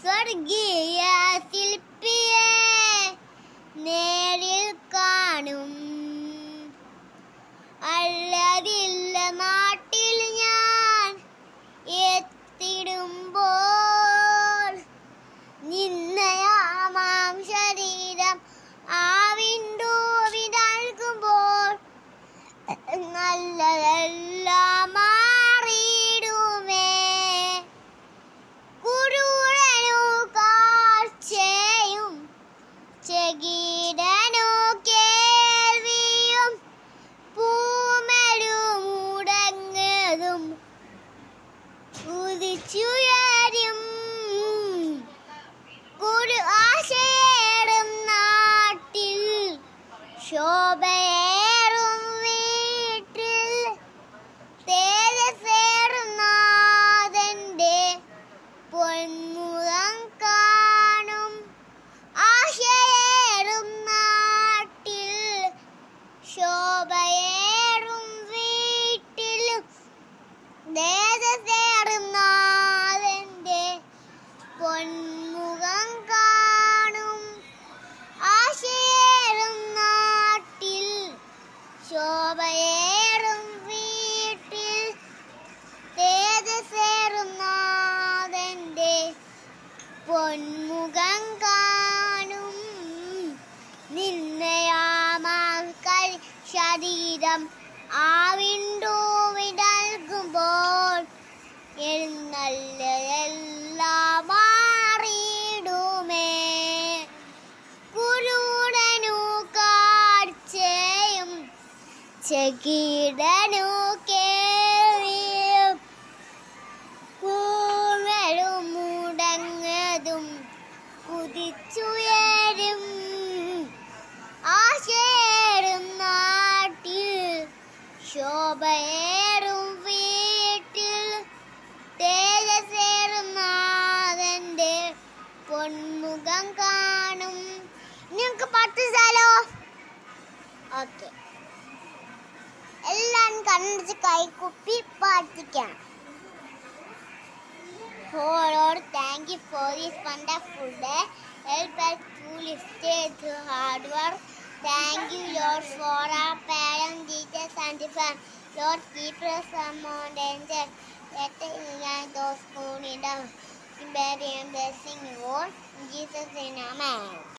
സ്വർഗീയ ശില്പിയെ നേരിൽ കാണും അല്ലതില്ല നാട്ടിൽ ഞാൻ എത്തിടുമ്പോൾ നിന്നയാമാം ശരീരം ആവിണ്ടൂവി നൽകുമ്പോൾ നല്ലതെല്ലാം മാറിയിടുമേ കുരുടനു കാഴ്ചയും ചെകിടനു കേൾവിയും പൂമലും മുടങ്ങതും ഉദിച്ചുയരും കുരു ആശയേറും നാട്ടിൽ ശോഭയേറും വീട്ടിൽ തേജസേറും നാഥന്റെ പൊന്മുഖം കാണും ആശയേറും നാട്ടിൽ ശോഭയേറും വീട്ടിൽ തേജസേറും നാഥന്റെ പൊന്മുഖം കാണും ആശയേറും നാട്ടിൽ ശോഭയേറും വീട്ടിൽ തേജസേറും നാഥന്റെ പൊന്മുഖം കാണും നിന്നയാമാക്കൾ ശരീരം ആവിണ്ടു നൽകുമ്പോൾ എഴുന്നള്ളതെല്ലാം മാറിയിടുമേ കുരുടനു കാഴ്ചയും ചെകിടനു കേൾവിയും കൂവലും മുടങ്ങതും കുതിച്ചുയരും ആശയേറും നാട്ടിൽ ശോഭയേറും വീട്ടിൽ തേജസേറും നാഥന്റെ പൊന്മുഖം കാണും നിങ്ങൾക്ക് പാട്ട് സ്ഥലോ ഓക്കെ എല്ലാം കണ്ണടിച്ച് കൈക്കുപ്പി പ്രാർത്ഥിക്കണം Oh Lord, thank you for this wonderful day. Help us to live to hard work. Thank you, Lord, for our parents, teachers, and friends. Lord, keep us from all danger. Let us enjoy those who need us. Bury and blessing you all. In Jesus' name, Amen.